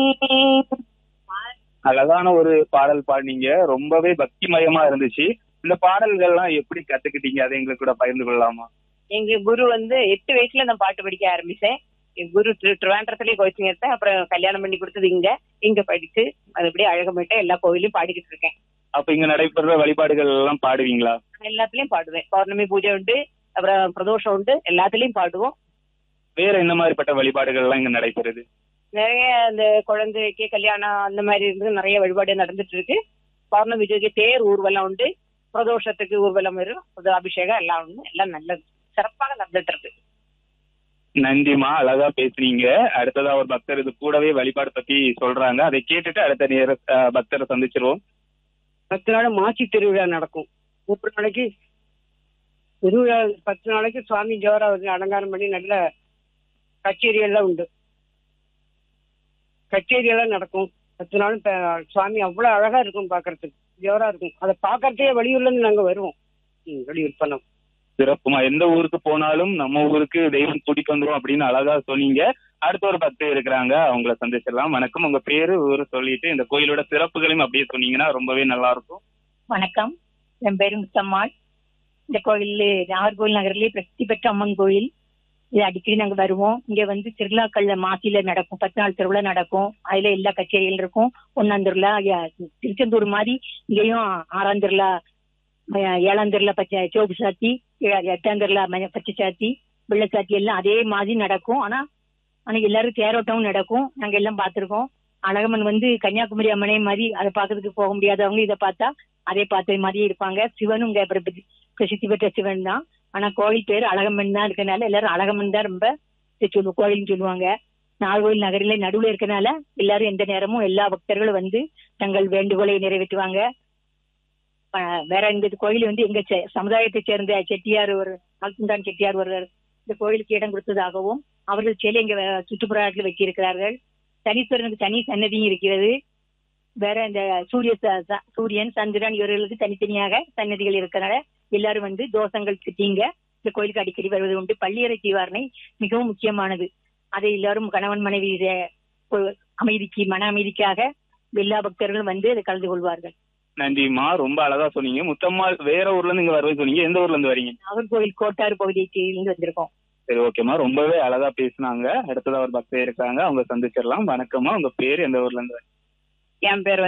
அழகான ஒரு பாடல் பாடினீங்க ரொம்பவே பக்திமயமா இருந்துச்சு இந்த பாடல்கள்லாம் எப்படி கத்துக்கிட்டீங்க அதை எங்களுக்கு கூட பகிர்ந்து கொள்ளலாமா எங்க குரு வந்து எட்டு வயசுல நான் பாட்டு படிக்க ஆரம்பிச்சேன் என் குரு திரு- திருவாண்டரத்துலயே கோச்சிங் எடுத்தேன் அப்புறம் கல்யாணம் பண்ணி கொடுத்தது இங்க இங்க படிச்சு மறுபடியும் அழகமிட்ட எல்லா கோயிலையும் பாடிக்கிட்டு இருக்கேன் அப்ப இங்க நடைபெற வழிபாடுகள் எல்லாம் பாடுவீங்களா நான் எல்லாத்துலயும் பாடுவேன் பௌர்ணமி பூஜை உண்டு அப்புறம் பிரதோஷம் உண்டு எல்லாத்துலயும் பாடுவோம் வேற என்ன மாதிரிப்பட்ட வழிபாடுகள் எல்லாம் இங்க நடைபெறுது நிறைய அந்த குழந்தைக்கு கல்யாணம் அந்த மாதிரி இருந்து நிறைய வழிபாடு நடந்துட்டு இருக்கு பௌர்ணமி பூஜைக்கு தேர் ஊர்வலம் உண்டு பிரதோஷத்துக்கு ஊர்வலம் வரும் புது அபிஷேகம் எல்லாம் உண்டு எல்லாம் நல்லது சிறப்பாக நடந்துட்டு இருக்கு நன்றிமா அழகா பேசுனீங்க அடுத்ததா ஒரு பக்தர் இது கூடவே வழிபாடு பத்தி சொல்றாங்க அதை கேட்டுட்டு அடுத்த நேர அஹ், பக்தரை சந்திச்சிருவோம் பத்து நாள் மாசி திருவிழா நடக்கும் முப்பது நாளைக்கு திருவிழா பத்து நாளைக்கு சுவாமி ஜோரா வந்து அலங்காரம் பண்ணி நல்ல கச்சேரி எல்லாம் உண்டு கச்சேரி எல்லாம் நடக்கும் பத்து நாளும் ப- சுவாமி அவ்வளவு அழகா இருக்கும் பாக்குறதுக்கு ஜோரா இருக்கும் அதை பாக்கறதுக்கே வெளியூர்ல இருந்து நாங்க வருவோம் ம், வெளியூர் பண்ணோம் சிறப்புமா எந்த ஊருக்கு போனாலும் நம்ம ஊருக்கு தெய்வம் கூட்டிட்டு வந்துரும் அப்படின்னு அழகா சொன்னீங்க அடுத்த ஒரு பக்தர் இருக்கிறாங்க அவங்கள சந்திச்சிடலாம் வணக்கம் உங்க பேரு ஊரு சொல்லிட்டு இந்த கோயிலோட சிறப்புகளையும் அப்படியே சொன்னீங்கன்னா ரொம்பவே நல்லா இருக்கும் வணக்கம் என் பேரு முத்தம்மாள் இந்த கோயில் நாகர்கோவில் நகர்லயே பிரசித்தி பெற்ற அம்மன் கோயில் இது அடிக்கடி நாங்க வருவோம் இங்க வந்து திருவிழாக்கள்ல மாசியில நடக்கும் பத்து நாள் திருவிழா நடக்கும் அதுல எல்லா கச்சேரிகள் இருக்கும் ஒன்னாம் திருவிழா ய- திருச்செந்தூர் மாதிரி இங்கேயும் ஆறாம் திருவிழா ம- ஏழாம் திருவிழா பச்சை சோப்பு சாத்தி எ- எட்டாம் திருவிழா மஞ்ச பச்சை சாத்தி வெள்ளை சாத்தி எல்லாம் அதே மாதிரி நடக்கும் ஆனா ஆனா எல்லாரும் தேரோட்டமும் நடக்கும் நாங்க எல்லாம் பார்த்திருக்கோம் அழகம்மன் வந்து கன்னியாகுமரி அம்மனே மாதிரி அதை பார்க்கறதுக்கு போக முடியாதவங்க இதை பார்த்தா அதே பார்த்த மாதிரியே இருப்பாங்க சிவனும் இங்க பிரபி- பிரசித்தி பெற்ற சிவன் தான் ஆனா கோயில் பேர் அழகம்மன் தான் இருக்கனால எல்லாரும் அழகம்மன் தான் ரொம்ப இது சொல்லு கோயில்னு சொல்லுவாங்க நாகர்கோவில் நகரிலே நடுவுல இருக்கனால எல்லாரும் எந்த நேரமும் எல்லா பக்தர்களும் வந்து தங்கள் வேண்டுகோளை நிறைவேற்றுவாங்க அஹ் வேற இந்த கோயில் வந்து எங்க செ- சமுதாயத்தை சேர்ந்த செட்டியார் ஒரு மல்குண்டான் செட்டியார் ஒருவர் இந்த கோயிலுக்கு இடம் கொடுத்ததாகவும் அவர்கள் சிலை இங்க வே- சுற்றுப்புறத்தில் வைத்திருக்கிறார்கள் சனீஸ்வரனுக்கு தனி சன்னதியும் இருக்கிறது வேற இந்த சூரிய ச- ச- சூரியன் சந்திரன் இவர்களுக்கு தனித்தனியாக சன்னதிகள் இருக்கிறனால எல்லாரும் வந்து தோஷங்கள் திட்டிங்க இந்த கோயிலுக்கு அடிக்கடி வருவது உண்டு பள்ளியறை தீவாரணை மிகவும் முக்கியமானது அதை எல்லாரும் கணவன் மனைவி இத- கொ- அமைதிக்கு மன அமைதிக்காக எல்லா பக்தர்களும் வந்து அதை கலந்து கொள்வார்கள் நன்றிம்மா ரொம்ப அழகா சொன்னீங்க முத்தம்மா வேற ஊர்ல இருந்து இங்க வருவேன் சொன்னீங்க எந்த ஊர்ல இருந்து வரீங்க நாகர்கோவில் கோட்டாறு பகுதியிலிருந்து வந்திருக்கோம் சரி ஓகேம்மா ரொம்பவே அழகா பேசுனாங்க அடுத்ததா ஒரு பக்தர் இருக்காங்க அவங்க சந்திச்சிடலாம் வணக்கம்மா உங்க பேரு எந்த ஊர்ல இருந்து வரீங்க? என் பேர்